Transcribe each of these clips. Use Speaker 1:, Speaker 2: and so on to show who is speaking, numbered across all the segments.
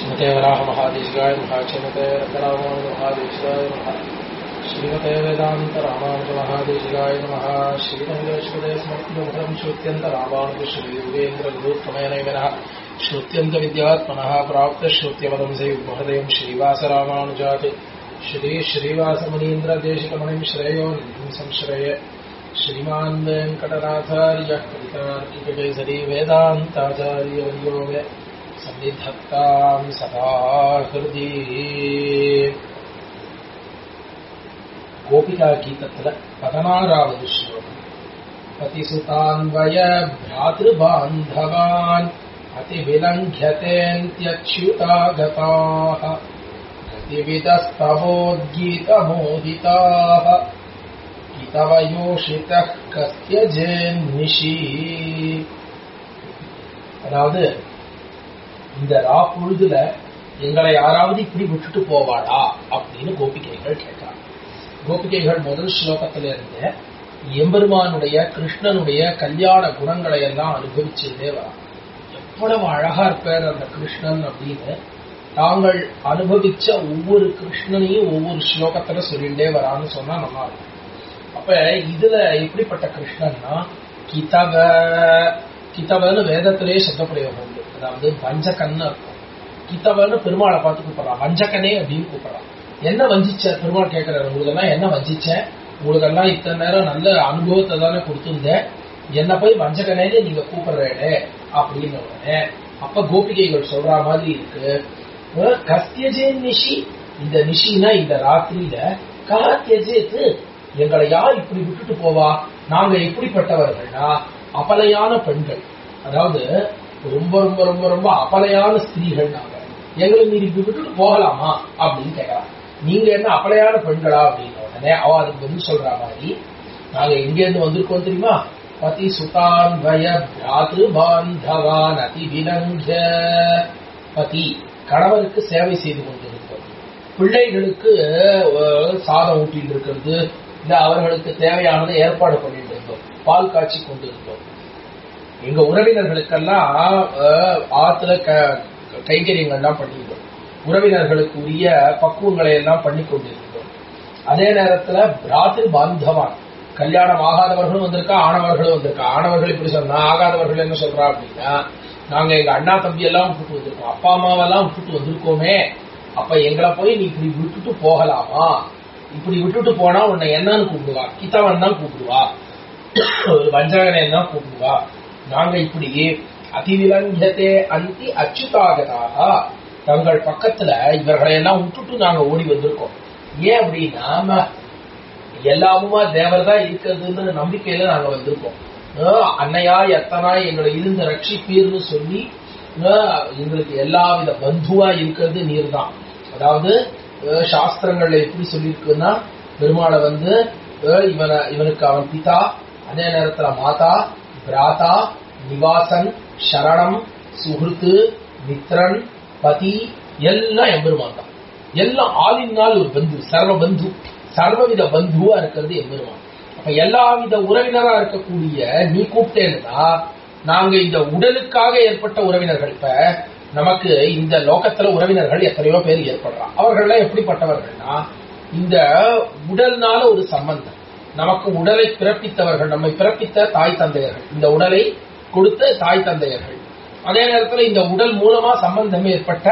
Speaker 1: श्रीमते वराहमहादेशिकाय नमः श्रीमते रङ्गरामानुजमहादेशिकाय नमः श्रीमते वेदान्तरामानुजमहादेशिकाय नमः श्रीरङ्गेश्वरे समर्पितमुखम् श्रुत्यन्तरामानुजश्रीयोगेन्द्रगुरुत्तमयनैवनः श्रुत्यन्तविद्यात्मनः प्राप्तश्रुत्यपदं सयुग्महृदयं श्रीवासरामानुजात् श्री श्रीवासमुनीन्द्रदेशिकमणिं श्रेयो निधिं संश्रये श्रीमान् वेङ्कटनाथार्यः कवितार्किककेसरी वेदान्ताचार्यवर्यो मे सन्निधत्तां सदा हृदि கோபிகா கீதத்துல பதினாறாவது ஸ்லோகம் பதிசுதான்வய பிராதிருபாந்தவான் அதிவிலङ्घ्यतेऽन्त्यच्युतागताः गतिविदस्तवोद्गीतमोदिताः கிதவயோஷிதः கஸ்ய ஜென்னிஷி அதாவது இந்த ரா பொழுதுல எங்களை யாராவது இப்படி விட்டுட்டு போவாளா அப்படின்னு கோபிகைகள் கேட்கிறாங்க கோபிகைகள் முதல் ஸ்லோகத்துல இருந்த எம்பெருமானுடைய கிருஷ்ணனுடைய கல்யாண குணங்களை எல்லாம் அனுபவிச்சுட்டே வராங்க எவ்வளவு அழகா இருப்பார் அந்த கிருஷ்ணன் அப்படின்னு தாங்கள் அனுபவிச்ச ஒவ்வொரு கிருஷ்ணனையும் ஒவ்வொரு ஸ்லோகத்துல சொல்லிட்டே வரான்னு சொன்னா நல்லா இருக்கும் அப்ப இதுல எப்படிப்பட்ட கிருஷ்ணன்னா கிதவ கிதவன்னு வேதத்திலேயே சப்தப்பிரயோகம் உண்டு அதாவது வஞ்சகன்னு இருக்கும் கிதவன்னு பெருமாளை பார்த்து கூப்பிடறான் வஞ்சகனே அப்படின்னு கூப்பிடறான் என்ன வஞ்சிச்ச பெருமாள் கேட்கிறாரு உங்களுக்கெல்லாம் என்ன வஞ்சிச்சேன் உங்களுக்கெல்லாம் இத்தனை நேரம் நல்ல அனுபவத்தை தானே கொடுத்துருந்தேன் என்ன போய் வஞ்சகனேன்னு நீங்க கூப்பிடுறேடே அப்படின்னு உடனே அப்ப கோபிகைகள் சொல்ற மாதிரி இருக்கு கஸ்தியஜே நிஷி இந்த நிஷினா இந்த ராத்திரியில காத்தியஜேத்து எங்களை யார் இப்படி விட்டுட்டு போவா நாங்க எப்படிப்பட்டவர்கள்னா அபலையான பெண்கள் அதாவது ரொம்ப ரொம்ப ரொம்ப ரொம்ப அபலையான ஸ்திரீகள் நாங்க எங்களை மீறி இப்படி விட்டுட்டு போகலாமா அப்படின்னு கேட்கலாம் நீங்க என்ன அபலையான பெண்களா அப்படின்னு உடனே அவ அதுக்கு பதில் சொல்ற மாதிரி நாங்க எங்க இருந்து வந்திருக்கோம் தெரியுமா பதி சுதான் வய பிராது பாந்தவான் அதி விலங்க பதி கணவருக்கு சேவை செய்து கொண்டிருக்கிறோம் பிள்ளைகளுக்கு சாதம் ஊட்டிட்டு இருக்கிறது இல்ல அவர்களுக்கு தேவையானதை ஏற்பாடு பண்ணிட்டு இருந்தோம் பால் காய்ச்சி கொண்டு இருந்தோம் எங்க உறவினர்களுக்கெல்லாம் ஆத்துல கைங்கரியங்கள்லாம் பண்ணியிருந்தோம் உறவினர்களுக்கு உரிய பக்குவங்களை எல்லாம் பண்ணி கொண்டிருந்தோம் அதே நேரத்துல பிராத்திரு பாந்தவான் கல்யாணம் ஆகாதவர்களும் வந்திருக்கா ஆணவர்களும் வந்திருக்கா ஆணவர்கள் இப்படி சொன்னா ஆகாதவர்கள் என்ன சொல்றா அப்படின்னா நாங்க எங்க அண்ணா தம்பி எல்லாம் விட்டுட்டு வந்திருக்கோம் அப்பா அம்மாவெல்லாம் விட்டுட்டு வந்திருக்கோமே அப்ப எங்களை போய் நீ இப்படி விட்டுட்டு போகலாமா இப்படி விட்டுட்டு போனா உன்னை என்னன்னு கூப்பிடுவா கிதவன் தான் கூப்பிடுவா ஒரு வஞ்சகனை தான் கூப்பிடுவா நாங்க இப்படி அதிவிலங்கத்தை அந்தி அச்சுதாகதாக தங்கள் பக்கத்துல இவர்களை எல்லாம் விட்டுட்டு நாங்க ஓடி வந்திருக்கோம் ஏன் அப்படின்னா எல்லாமுமா தேவர் தான் இருக்கிறதுன்னு நம்பிக்கையில நாங்க வந்திருக்கோம் அன்னையா எத்தனாய் எங்களை இருந்து ரட்சிப்பீர்னு சொல்லி எங்களுக்கு எல்லா வித பந்துவா இருக்கிறது நீர் தான் அதாவது சாஸ்திரங்கள்ல எப்படி சொல்லியிருக்குன்னா பெருமாளை வந்து இவனை இவனுக்கு அவன் பிதா அதே நேரத்துல மாதா பிராதா நிவாசன் சரணம் சுகிருத்து மித்ரன் பதி எல்லாம் எம்பெருமான் தான் எல்லாம் ஆளினால் ஒரு பந்து சர்வ பந்து சர்வவித பந்துவா இருக்கிறது எம்பெருமான் அப்ப எல்லாவித உறவினரா இருக்கக்கூடிய நீ கூப்பிட்டேன்னா நாங்க இந்த உடலுக்காக ஏற்பட்ட உறவினர்கள் இப்ப நமக்கு இந்த லோகத்துல உறவினர்கள் எத்தனையோ பேர் ஏற்படுறான் அவர்கள்லாம் எப்படிப்பட்டவர்கள்னா இந்த உடல்னால ஒரு சம்பந்தம் நமக்கு உடலை பிறப்பித்தவர்கள் நம்மை பிறப்பித்த தாய் தந்தையர்கள் இந்த உடலை கொடுத்த தாய் தந்தையர்கள் அதே நேரத்தில் இந்த உடல் மூலமா சம்பந்தம் ஏற்பட்ட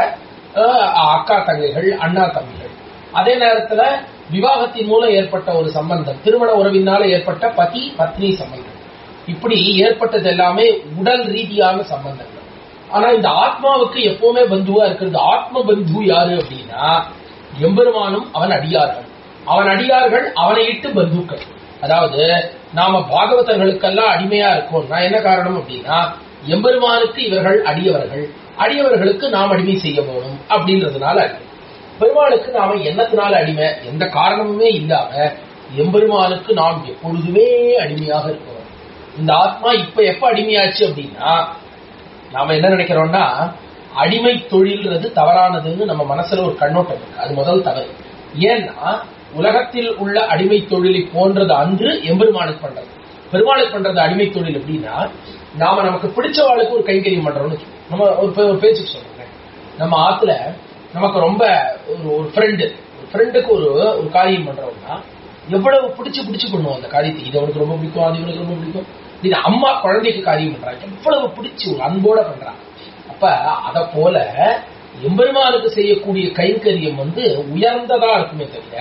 Speaker 1: அக்கா தங்கைகள் அண்ணா தம்பிகள் அதே நேரத்துல விவாகத்தின் மூலம் ஏற்பட்ட ஒரு சம்பந்தம் திருமண உறவினால ஏற்பட்ட பதி பத்னி சம்பந்தம் இப்படி ஏற்பட்டது எல்லாமே உடல் ரீதியான சம்பந்தங்கள் ஆனா இந்த ஆத்மாவுக்கு எப்பவுமே பந்துவா இருக்கிறது ஆத்ம பந்து யாரு அப்படின்னா எம்பெருமானும் அவன் அடியார்கள் அவன் அடியார்கள் அவனை இட்டு பந்துக்கள் அதாவது நாம பாகவதர்களுக்கெல்லாம் அடிமையா இருக்கோம் நான் என்ன காரணம் அப்படின்னா எம்பெருமானுக்கு இவர்கள் அடியவர்கள் அடியவர்களுக்கு நாம் அடிமை செய்ய போகணும் அப்படின்றதுனால அடிமை பெருமாளுக்கு நாம என்னத்தினால அடிமை எந்த காரணமுமே இல்லாம எம்பெருமானுக்கு நாம் எப்பொழுதுமே அடிமையாக இருக்கிறோம் இந்த ஆத்மா இப்ப எப்ப அடிமையாச்சு அப்படின்னா நாம என்ன நினைக்கிறோம்னா அடிமை தொழில்றது தவறானதுன்னு நம்ம மனசுல ஒரு கண்ணோட்டம் இருக்கு அது முதல் தவறு ஏன்னா உலகத்தில் உள்ள அடிமை தொழிலை போன்றது அன்று எம்பெருமானுக்கு பண்றது பெருமாளுக்கு பண்றது அடிமை தொழில் எப்படின்னா நாம நமக்கு பிடிச்சவாளுக்கு ஒரு கைங்கரியம் பண்றோம்னு வச்சுக்கோங்க. நம்ம ஒரு பே- ஒரு பேச்சுக்கு சொல்றேன் நம்ம ஆத்துல நமக்கு ரொம்ப ஒரு ஒரு ஃப்ரெண்டு ஒரு ஃப்ரெண்டுக்கு ஒரு ஒரு காரியம் பண்றோம்னா எவ்வளவு பிடிச்சு பிடிச்சு பண்ணுவோம் அந்த காரியத்தை இது அவனுக்கு ரொம்ப பிடிக்கும் அது இவனுக்கு ரொம்ப பிடிக்கும் இது அம்மா குழந்தைக்கு காரியம் பண்றாங்க எவ்வளவு பிடிச்சு ஒரு அன்போட பண்றாங்க அப்ப அத போல எம்பெருமானுக்கு செய்யக்கூடிய கைங்கரியம் வந்து உயர்ந்ததா இருக்குமே தவிர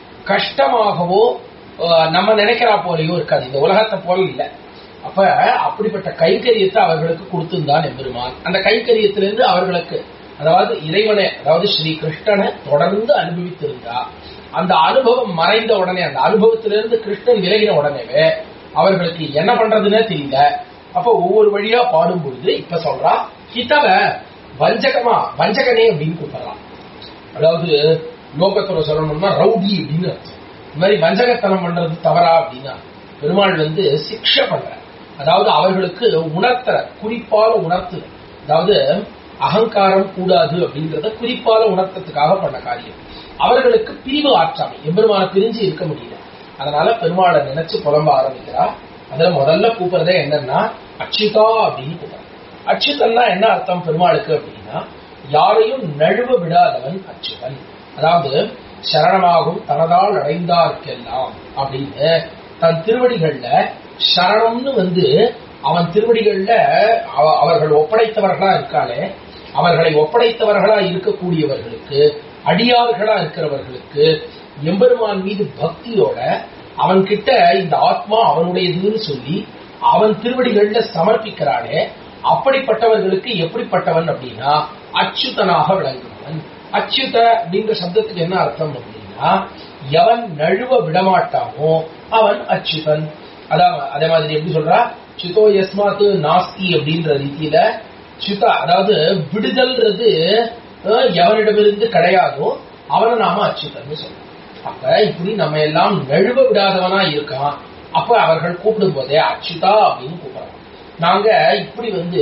Speaker 1: கஷ்டமாகவோ அஹ், நம்ம நினைக்கிறா போலயோ இருக்காது இந்த உலகத்தை போல இல்லை அப்ப அப்படிப்பட்ட கைங்கரியத்தை அவர்களுக்கு கொடுத்திருந்தான் எம்பெருமான் அந்த கைங்கரியத்திலிருந்து அவர்களுக்கு அதாவது இறைவனை அதாவது ஸ்ரீ கிருஷ்ணனை தொடர்ந்து அனுபவித்திருந்தா அந்த அனுபவம் மறைந்த உடனே அந்த அனுபவத்திலிருந்து கிருஷ்ணன் விலகின உடனேவே அவர்களுக்கு என்ன பண்றதுன்னே தெரியல அப்ப ஒவ்வொரு வழியா பாடும் பொழுது இப்ப சொல்றா ஹிதவ வஞ்சகமா வஞ்சகனே அப்படின்னு கூப்பிடலாம் அதாவது லோகத்துல சொல்லணும்னா ரவுடி அப்படின்னு அர்த்தம். இந்த மாதிரி வஞ்சகத்தனம் பண்றது தவறா அப்படின்னா பெருமாள் வந்து சிக்ஷை பண்ற அதாவது அவர்களுக்கு உணர்த்துற குறிப்பால உணர்த்து அதாவது அகங்காரம் கூடாது அப்படின்றத குறிப்பால உணர்த்ததுக்காக பண்ண காரியம் அவர்களுக்கு பிரிவு ஆற்றாமை எம்பெருமான பிரிஞ்சு இருக்க முடியல அதனால பெருமாளை நினைச்சு புலம்ப ஆரம்பிக்கிறா அதுல முதல்ல கூப்பிடுறதே என்னன்னா அச்சுதா அப்படின்னு கூப்பிடுறாங்க அச்சுதன்னா என்ன அர்த்தம் பெருமாளுக்கு அப்படின்னா யாரையும் நழுவ விடாதவன் அச்சுதன் அதாவது சரணமாகும் தனதால் அடைந்தார்க்கெல்லாம் அப்படின்னு தன் திருவடிகள்ல சரணம்னு வந்து அவன் திருவடிகள்ல அவ- அவர்கள் ஒப்படைத்தவர்களா இருக்காளே அவர்களை ஒப்படைத்தவர்களா இருக்கக்கூடியவர்களுக்கு அடியார்களா இருக்கிறவர்களுக்கு எம்பெருமான் மீது பக்தியோட அவன்கிட்ட இந்த ஆத்மா அவனுடையதுன்னு சொல்லி அவன் திருவடிகள்ல சமர்ப்பிக்கிறானே அப்படிப்பட்டவர்களுக்கு எப்படிப்பட்டவன் அப்படின்னா அச்சுதனாக விளங்குபவன் அச்சுத அப்படின்ற சப்தத்துக்கு என்ன அர்த்தம் அப்படின்னா எவன் நழுவ விடமாட்டானோ அவன் அச்சுதன் அதான் அதே மாதிரி எப்படி சொல்றா சுதோ யஸ்மாத்து நாஸ்தி அப்படின்ற ரீதியில சுதா அதாவது விடுதல்ன்றது அஹ், எவனிடமிருந்து கிடையாதோ அவனை நாம அச்சுதன்னு சொல்றோம் அப்ப இப்படி நம்ம எல்லாம் நழுவ விடாதவனா இருக்கான் அப்ப அவர்கள் கூப்பிடும் போதே அச்சுதா அப்படின்னு கூப்பிடுறாங்க நாங்க இப்படி வந்து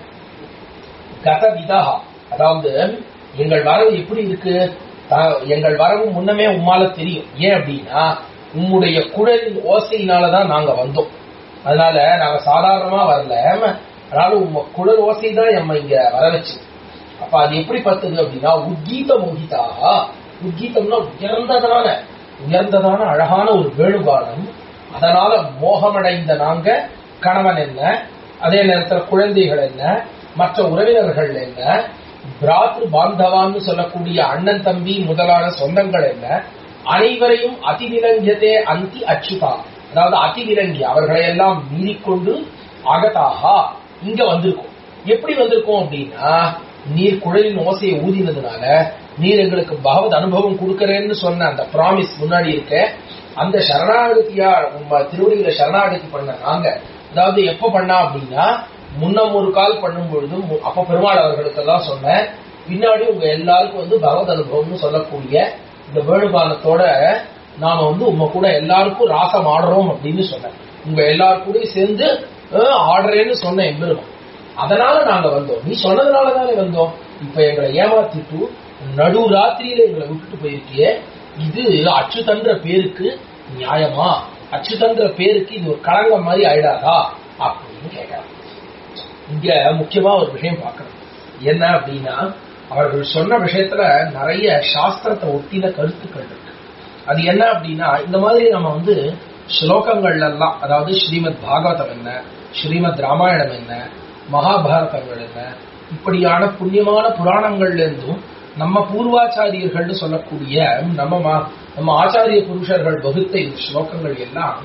Speaker 1: கதவிதா அதாவது எங்கள் வரவு எப்படி இருக்கு த- எங்கள் வரவு முன்னமே உம்மால தெரியும் ஏன் அப்படின்னா உம்முடைய குழலின் ஓசையினாலதான் நாங்க வந்தோம் அதனால நாங்க சாதாரணமா வரல அதனால உங்க குழல் ஓசை தான் நம்ம இங்க வர வச்சு அப்ப அது எப்படி பார்த்தது அப்படின்னா உத்கீத மோகிதாக உத்கீதம்னா உயர்ந்ததான உயர்ந்ததான அழகான ஒரு வேணுகானம் அதனால மோகமடைந்த நாங்க கணவன் என்ன அதே நேரத்துல குழந்தைகள் என்ன மற்ற உறவினர்கள் என்ன பிராத்ரு பாந்தவான்னு சொல்லக்கூடிய அண்ணன் தம்பி முதலான சொந்தங்கள் என்ன அனைவரையும் அதிவிலங்கியதே அந்தி அச்சுதா அதாவது அதிவிலங்கி அவர்களை எல்லாம் மீறிக்கொண்டு அகதாகா இங்க வந்திருக்கோம் எப்படி வந்திருக்கோம் அப்படின்னா நீர் குழலின் ஓசையை ஊதினதுனால நீர் எங்களுக்கு பகவத் அனுபவம் கொடுக்கறேன்னு சொன்ன அந்த ப்ராமிஸ் முன்னாடி இருக்க அந்த சரணாகதியா உங்க திருவடியில சரணாகதி பண்ண நாங்க அதாவது எப்ப பண்ணா அப்படின்னா முன்னம் ஒரு கால் பண்ணும் பொழுது மு- அப்ப பெருமாள் அவர்களுக்கெல்லாம் சொன்னேன் பின்னாடி உங்க எல்லாருக்கும் வந்து பகவத் அனுபவம்னு சொல்லக்கூடிய இந்த வேணுகாலத்தோட நாம வந்து உங்க கூட எல்லாருக்கும் ராசம் ஆடுறோம் அப்படின்னு சொன்னேன் உங்க எல்லாரு கூடயும் சேர்ந்து அஹ், ஆடுறேன்னு சொன்னேன் எம்பெருமான் அதனால நாங்க வந்தோம் நீ சொன்னதுனால தானே வந்தோம் இப்ப எங்களை ஏமாத்திட்டு நடு ராத்திரியில எங்களை விட்டுட்டு போயிருக்கியே இது அச்சுதன்ற பேருக்கு நியாயமா அச்சுதன்ற பேருக்கு இது ஒரு களங்கம் மாதிரி ஆயிடாதா அப்படின்னு கேட்கறான் இங்க முக்கியமா ஒரு விஷயம் பார்க்கணும் என்ன அப்படின்னா அவர்கள் சொன்ன விஷயத்துல நிறைய சாஸ்திரத்தை ஒட்டின கருத்துக்கள் இருக்கு அது என்ன அப்படின்னா இந்த மாதிரி நம்ம வந்து ஸ்லோகங்கள்ல எல்லாம் அதாவது ஸ்ரீமத் பாகவதம் என்ன ஸ்ரீமத் ராமாயணம் என்ன மகாபாரதங்கள் என்ன இப்படியான புண்ணியமான புராணங்கள்ல இருந்தும் நம்ம பூர்வாச்சாரியர்கள்னு சொல்லக்கூடிய நம்ம மா- நம்ம ஆச்சாரிய புருஷர்கள் வகுத்த இந்த ஸ்லோகங்கள் எல்லாம்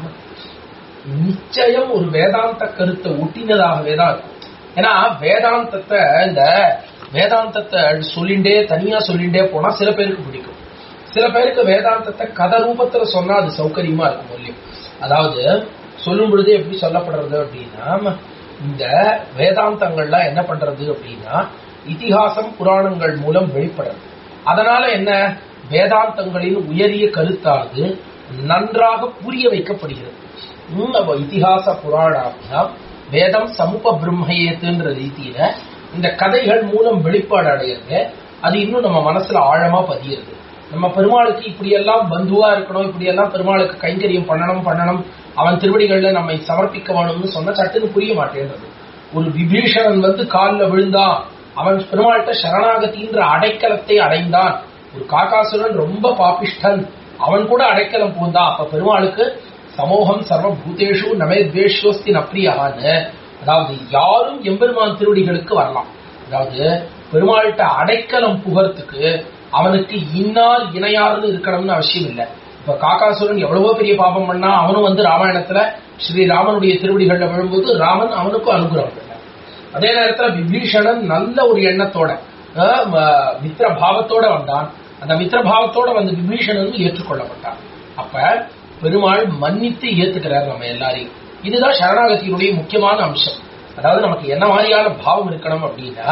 Speaker 1: நிச்சயம் ஒரு வேதாந்த கருத்தை ஒட்டினதாகவே தான் இருக்கும் ஏன்னா வேதாந்தத்தை இந்த வேதாந்தத்தை சொல்லிண்டே தனியா சொல்லிண்டே போனா சில பேருக்கு பிடிக்கும் சில பேருக்கு வேதாந்தத்தை கதை ரூபத்துல சொன்னா அது சௌகரியமா இருக்கும் இல்லையும் அதாவது சொல்லும் பொழுது எப்படி சொல்லப்படுறது அப்படின்னா இந்த வேதாந்தங்கள்லாம் என்ன பண்றது அப்படின்னா இதிகாசம் புராணங்கள் மூலம் வெளிப்படுறது அதனால என்ன வேதாந்தங்களின் உயரிய கருத்தானது நன்றாக புரிய வைக்கப்படுகிறது ம், அப்ப இதிகாச புராணம் வேதம் சமூக பிரம்மயேத்துன்ற ரீதியில இந்த கதைகள் மூலம் வெளிப்பாடு அடையிறது அது இன்னும் நம்ம மனசுல ஆழமா பதியுது நம்ம பெருமாளுக்கு இப்படியெல்லாம் பந்துவா இருக்கணும் இப்படியெல்லாம் பெருமாளுக்கு கைங்கரியம் பண்ணணும் பண்ணணும் அவன் திருவடிகள்ல நம்மை சமர்ப்பிக்க வேணும்னு சொன்னா சட்டுன்னு புரிய மாட்டேன்றது ஒரு விபீஷணன் வந்து காலில் விழுந்தான் அவன் பெருமாள்கிட்ட சரணாகதின்ற அடைக்கலத்தை அடைந்தான் ஒரு காக்காசுரன் ரொம்ப பாபிஷ்டன் அவன் கூட அடைக்கலம் பூந்தான் அப்ப பெருமாளுக்கு சமூகம் சர்வ பூதேஷு நமே துவேஷோஸ்தி நப்ரியான்னு அதாவது யாரும் எம்பெருமான் திருவடிகளுக்கு வரலாம் அதாவது பெருமாள்கிட்ட அடைக்கலம் புகறதுக்கு அவனுக்கு இன்னால் இணையார்னு இருக்கணும்னு அவசியம் இல்லை இப்ப காக்காசுரன் எவ்வளவோ பெரிய பாபம் பண்ணா அவனும் வந்து ராமாயணத்துல ஸ்ரீராமனுடைய திருவடிகள்ல விழும்போது ராமன் அவனுக்கும் அனுகிரகம் பண்ணார் அதே நேரத்துல விபீஷணன் நல்ல ஒரு எண்ணத்தோட அஹ், ம- மித்திர பாவத்தோட வந்தான் அந்த மித்திர பாவத்தோட வந்து விபீஷணனும் ஏற்றுக்கொள்ளப்பட்டான் அப்ப பெருமாள் மன்னித்து ஏத்துக்கிறார் நம்ம எல்லாரையும் இதுதான் சரணாகதியினுடைய முக்கியமான அம்சம் அதாவது நமக்கு என்ன மாதிரியான பாவம் இருக்கணும் அப்படின்னா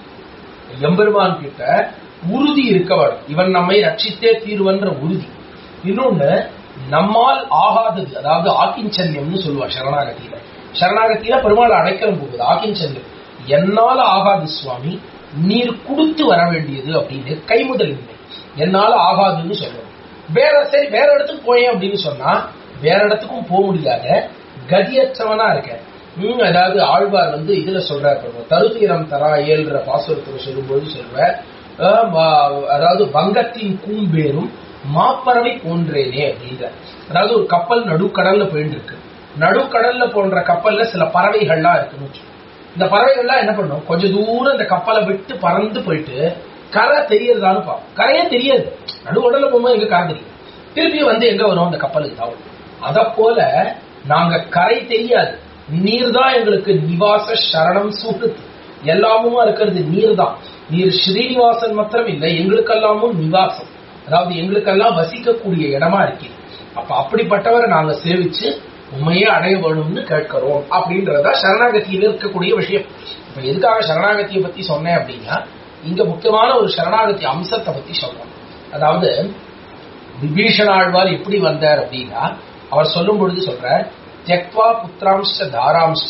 Speaker 1: எம்பெருமான் கிட்ட உறுதி இருக்க வேணும் இவன் நம்மை ரட்சித்தே தீர்வன்ற உறுதி இன்னொன்னு நம்மால் ஆகாதது அதாவது ஆக்கிஞ்சன்யம்னு சொல்லுவார் சரணாகதியில சரணாகதியில பெருமாள் அடைக்கலம் போகுது ஆக்கிஞ்சன்யம் என்னால ஆகாது சுவாமி நீர் கொடுத்து வர வேண்டியது அப்படின்னு கைமுதலின்மை என்னால ஆகாதுன்னு சொல்லணும் வேற சரி வேற இடத்துக்கு போயேன் அப்படின்னு சொன்னா வேற இடத்துக்கும் போக முடியாத கதியற்றவனா இருக்கேன் ம், அதாவது ஆழ்வார் வந்து இதுல சொல்றார் பாருங்க, தருதீரம் தராயேல்ன்ற பாசுரத்துல சொல்லும்போது சொல்ற அஹ், ம- அதாவது வங்கத்தின் கூம்பேரும் மாப்பறவை போன்றேனே அப்படின்ற அதாவது ஒரு கப்பல் நடுக்கடல்ல போயிட்டு இருக்கு நடுக்கடல்ல போன்ற கப்பல்ல சில பறவைகள்லாம் இருக்குன்னு வச்சுக்கோ. இந்த பறவைகள்லாம் என்ன பண்ணும் கொஞ்ச தூரம் இந்த கப்பலை விட்டு பறந்து போயிட்டு கரை தெரியறதான்னு பார்க்கும் கரையே தெரியாது நடுக்கடல்ல போகும்போது எங்க கரை தெரியும் திருப்பி வந்து எங்க வரும் அந்த கப்பலுக்கு தான் அத போல நாங்க கரை தெரியாது நீர் தான் எங்களுக்கு நிவாச சரணம் சூட்டுத்து எல்லாமுமா இருக்கிறது நீர் தான் நீர் ஸ்ரீனிவாசன் மாத்திரம் இல்லை எங்களுக்கெல்லாமும் நிவாசம் அதாவது எங்களுக்கெல்லாம் வசிக்கக்கூடிய இடமா இருக்குது அப்ப அப்படிப்பட்டவரை நாங்க சேவிச்சு உண்மையே அடைய வேணும்னு கேட்கிறோம் அப்படின்றதா சரணாகதியில் இருக்கக்கூடிய விஷயம் இப்ப எதுக்காக சரணாகதியை பத்தி சொன்னேன் அப்படின்னா இங்க முக்கியமான ஒரு சரணாகதி அம்சத்தை பத்தி சொல்றோம் அதாவது விபீஷணாழ்வார் எப்படி வந்தார் அப்படின்னா அவர் சொல்லும் பொழுது சொல்றார் தியக்வா புத்திராம்ச தாராம்ச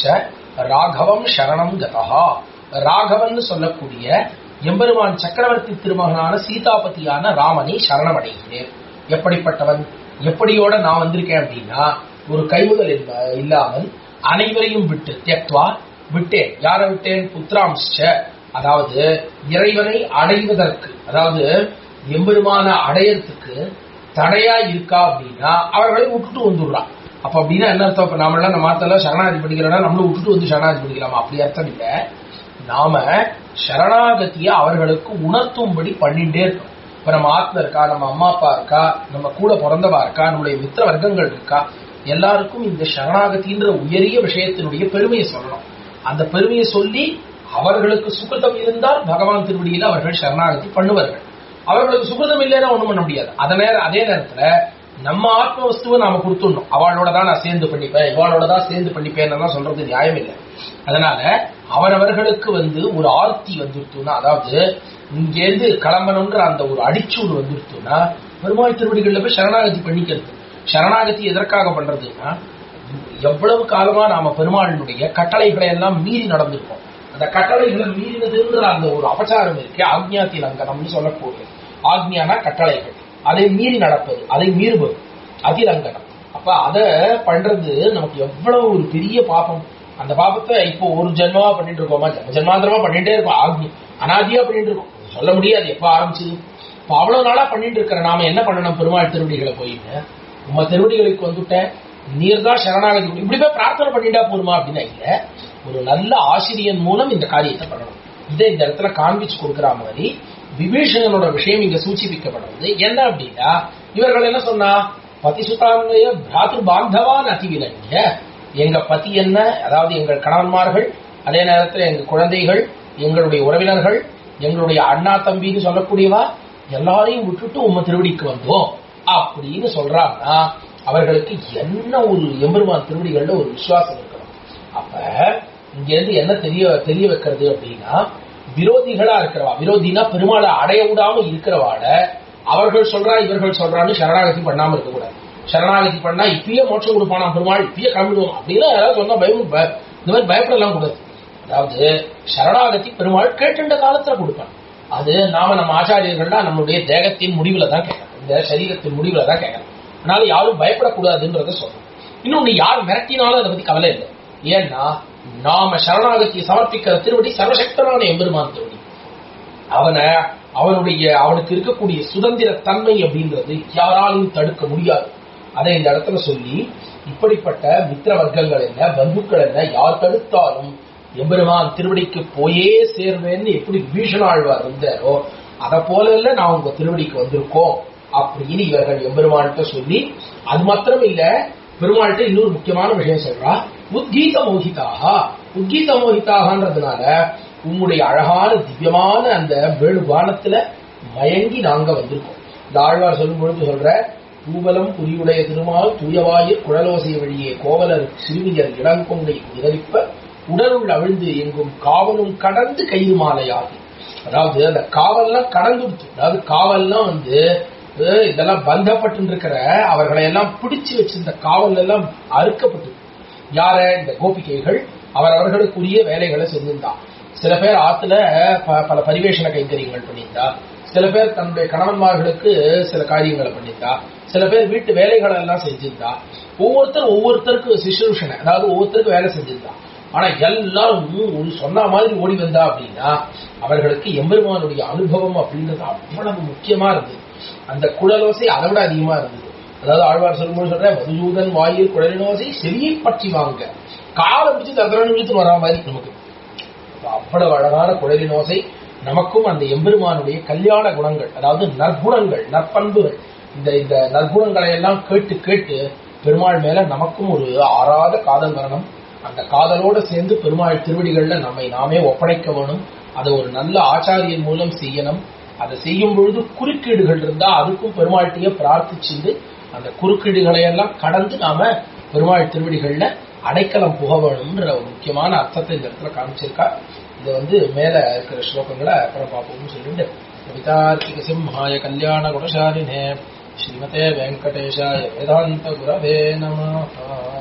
Speaker 1: ராகவம் சரணம் கதா ராகவன் சொல்லக்கூடிய எம்பெருமான் சக்கரவர்த்தி திருமகனான சீதாபதியான ராமனை சரணமடைகிறேன் எப்படிப்பட்டவன் எப்படியோட நான் வந்திருக்கேன் அப்படின்னா ஒரு கைமுதல் இல்ல- இல்லாமல் அனைவரையும் விட்டு தியக்வா விட்டேன் யாரை விட்டேன் புத்திராம்ச அதாவது இறைவனை அடைவதற்கு அதாவது எம்பெருமான அடையறதுக்கு தடையா இருக்கா அப்படின்னா அவர்களை விட்டுட்டு வந்துடுறான் அப்ப அப்படின்னா என்ன அர்த்தம் இப்ப நாமெல்லாம் நம்ம மாத்தெல்லாம் சரணாதி படிக்கிறோம்னா நம்மளும் விட்டுட்டு வந்து சரணாதி படிக்கலாமா அப்படி அர்த்தம் இல்ல நாம சரணாகதியை அவர்களுக்கு உணர்த்தும்படி பண்ணிட்டே இருக்கோம் இப்ப நம்ம ஆத்மா இருக்கா நம்ம அம்மா அப்பா இருக்கா நம்ம கூட பிறந்தவா இருக்கா நம்மளுடைய மித்திர வர்க்கங்கள் இருக்கா எல்லாருக்கும் இந்த சரணாகதின்ற உயரிய விஷயத்தினுடைய பெருமையை சொல்லணும் அந்த பெருமையை சொல்லி அவர்களுக்கு சுகதம் இருந்தால் பகவான் திருவடியில அவர்கள் சரணாகதி பண்ணுவார்கள் அவர்களுக்கு சுகதம் இல்லைன்னா ஒண்ணும் பண்ண முடியாது அதே நேர- அதே நேரத்துல நம்ம ஆத்ம வஸ்துவை நாம கொடுத்துடணும் அவளோட தான் நான் சேர்ந்து பண்ணிப்பேன் இவாளோட தான் சேர்ந்து பண்ணிப்பேன் சொல்றது நியாயம் இல்லை அதனால அவரவர்களுக்கு வந்து ஒரு ஆர்த்தி வந்துருத்துனா அதாவது இங்கேருந்து கிளம்பணும்ன்ற அந்த ஒரு அடிச்சூடு வந்துருத்துனா பெருமாள் திருவடிகள்ல போய் சரணாகதி பண்ணிக்கிறது சரணாகதி எதற்காக பண்றதுன்னா எவ்வளவு காலமா நாம பெருமாளினுடைய கட்டளைகளை எல்லாம் மீறி நடந்திருக்கோம் அந்த கட்டளைகளை மீறினதுன்ற அந்த ஒரு அபச்சாரம் இருக்கு ஆக்ஞாத்தி லங்கனம்னு சொல்லக்கூடிய ஆக்ஞானா கட்டளைகள் அதை மீறி நடப்பது அதை மீறுவது அதிலங்கனம் அப்ப அத பண்றது நமக்கு எவ்வளவு ஒரு பெரிய பாபம் அந்த பாபத்தை இப்போ ஒரு ஜென்மமா பண்ணிட்டு இருக்கோமா ஜென்ம ஜென்மாந்திரமா பண்ணிட்டே இருக்கோம் ஆக்ஞி அனாதியா பண்ணிட்டு இருக்கோம் சொல்ல முடியாது எப்ப ஆரம்பிச்சது இப்ப அவ்வளவு நாளா பண்ணிட்டு இருக்கிற நாம என்ன பண்ணணும் பெருமாள் திருவடிகளை போயிட்டு உம்ம திருவடிகளுக்கு வந்துட்டேன் நீர் தான் சரணாகதி கொடு. இப்படி போய் பிரார்த்தனை பண்ணிட்டா போருமா அப்படின்னா இல்ல ஒரு நல்ல ஆசிரியன் மூலம் இந்த காரியத்தை பண்ணணும் இதை இந்த இடத்துல காண்பிச்சு கொடுக்கிற மாதிரி விபீஷணனோட விஷயம் இங்க சூச்சிப்பிக்கப்படுறது என்ன அப்படின்னா இவர்கள் என்ன சொன்னா பதிசுதான்மைய பிராத்து பாந்தவான் அதிவிலங்கிய எங்க பதி என்ன அதாவது எங்கள் கணவன்மார்கள் அதே நேரத்தில் எங்க குழந்தைகள் எங்களுடைய உறவினர்கள் எங்களுடைய அண்ணா தம்பின்னு சொல்லக்கூடியவா எல்லாரையும் விட்டுட்டு உம்ம திருவடிக்கு வந்தோம் அப்படின்னு சொல்றாங்கன்னா அவர்களுக்கு என்ன ஒரு எம்பெருமான் திருவடிகள்ல ஒரு விசுவாசம் இருக்கணும் அப்ப இங்க இருந்து என்ன தெரிய தெரிய வைக்கிறது அப்படின்னா விரோதிகளா இருக்கிறவா விரோதினா பெருமாளை அடைய விடாம இருக்கிறவாட அவர்கள் சொல்றா இவர்கள் சொல்றான்னு சரணாகதி பண்ணாம இருக்கக்கூடாது சரணாகதி பண்ணா இப்பயே மோட்சம் கொடுப்பானா பெருமாள் இப்பயே கிளம்பிடுவோம் அப்படின்னா யாராவது சொன்னா பயம் ப- இந்த மாதிரி பயப்படலாம் கூடாது அதாவது சரணாகதி பெருமாள் கேட்டுண்ட காலத்துல கொடுப்பான் அது நாம நம்ம ஆச்சாரியர்கள்லாம் நம்மளுடைய தேகத்தின் முடிவுல தான் கேட்கணும் இந்த சரீரத்தின் முடிவுல தான் கேட்கணும் அதனால யாரும் பயப்படக்கூடாதுன்றத சொல்றோம் இன்னொன்னு யார் மிரட்டினாலும் அதை பத்தி கவலை இல்லை ஏன்னா நாம சரணாகதியை சமர்ப்பிக்கிற திருவடி சர்வசக்தனான எம்பெருமான் திருவடி அவனை அவனுடைய அவனுக்கு இருக்கக்கூடிய சுதந்திர தன்மை அப்படின்றது யாராலையும் தடுக்க முடியாது அதை இந்த இடத்துல சொல்லி இப்படிப்பட்ட மித்திர வர்க்கங்கள் என்ன பந்துக்கள் என்ன யார் தடுத்தாலும் எம்பெருமான் திருவடிக்கு போயே சேர்வேன்னு எப்படி பீஷணாழ்வார் இருந்தாரோ அத போல இல்ல நான் உங்க திருவடிக்கு வந்திருக்கோம் அப்படின்னு இவர்கள் எம்பெருமான்கிட்ட சொல்லி அது மாத்திரம் இல்ல பெருமாள்கிட்ட இன்னொரு முக்கியமான விஷயம் சொல்றா உத்கீத மோகிதாக உத்கீத மோகிதாகன்றதுனால உம்முடைய அழகான திவ்யமான அந்த வேணுகானத்துல மயங்கி நாங்க வந்திருக்கோம் இந்த ஆழ்வார் சொல்லும் பொழுது சொல்ற பூவலம் புரியுடைய திருமால் தூயவாயிற் குழலோசை வழியே கோவலர் சிறுமியர் இளங்கொங்கை உதவிப்ப உடலுள் அவிழ்ந்து எங்கும் காவலும் கடந்து கயிறு மாலையாகி அதாவது அந்த காவல்லாம் கடந்துடுச்சு அதாவது காவல்லாம் வந்து அஹ், இதெல்லாம் பந்தப்பட்டு இருக்கிற அவர்களை எல்லாம் பிடிச்சு வச்சிருந்த காவல் எல்லாம் அறுக்கப்பட்டு யார இந்த கோபிகைகள் அவரவர்களுக்குரிய வேலைகளை செஞ்சிருந்தா சில பேர் ஆத்துல ப- பல பரிவேஷண கைங்கரியங்கள் பண்ணியிருந்தா சில பேர் தன்னுடைய கணவன்மார்களுக்கு சில காரியங்களை பண்ணியிருந்தா சில பேர் வீட்டு வேலைகளை எல்லாம் செஞ்சிருந்தா ஒவ்வொருத்தர் ஒவ்வொருத்தருக்கு சிசுஷனை அதாவது ஒவ்வொருத்தருக்கு வேலை செஞ்சிருந்தா ஆனா எல்லாரும் ஒரு சொன்ன மாதிரி ஓடி வந்தா அப்படின்னா அவர்களுக்கு எம்பெருமானுடைய அனுபவம் அப்படின்றது அவ்வளவு முக்கியமா இருந்தது அந்த குழலோசை அதை விட அதிகமா இருந்தது அதாவது ஆழ்வார் சொல்லும்போது சொல்ற மதுசூதன் வாயில் குழலினோசை செவியை பற்றி வாங்க காலை பிடிச்சு தத்திரம் இழுத்து வரா மாதிரி நமக்கு அவ்வளவு அழகான குழலின் ஓசை நமக்கும் அந்த எம்பெருமானுடைய கல்யாண குணங்கள் அதாவது நற்குணங்கள் நற்பண்புகள் இந்த இந்த நற்குணங்களை எல்லாம் கேட்டு கேட்டு பெருமாள் மேல நமக்கும் ஒரு ஆறாத காதல் வரணும் அந்த காதலோட சேர்ந்து பெருமாள் திருவடிகள்ல நம்மை நாமே ஒப்படைக்க வேணும் அதை ஒரு நல்ல ஆச்சாரியன் மூலம் செய்யணும் அதை செய்யும் பொழுது குறுக்கீடுகள் இருந்தா அதுக்கும் பெருமாள்கிட்டயே பிரார்த்திச்சுண்டு அந்த குறுக்கீடுகளை எல்லாம் கடந்து நாம பெருமாள் திருவடிகள்ல அடைக்கலம் புக வேணும்ன்ற ஒரு முக்கியமான அர்த்தத்தை இந்த இடத்துல காமிச்சிருக்கா இதை வந்து மேல இருக்கிற ஸ்லோகங்களை அப்புறம் பார்ப்போம்னு சொல்லிட்டு கவிதார்த்திக சிம்ஹாய கல்யாண குணசாலினே ஸ்ரீமதே வெங்கடேஷாய வேதாந்த குரவே நம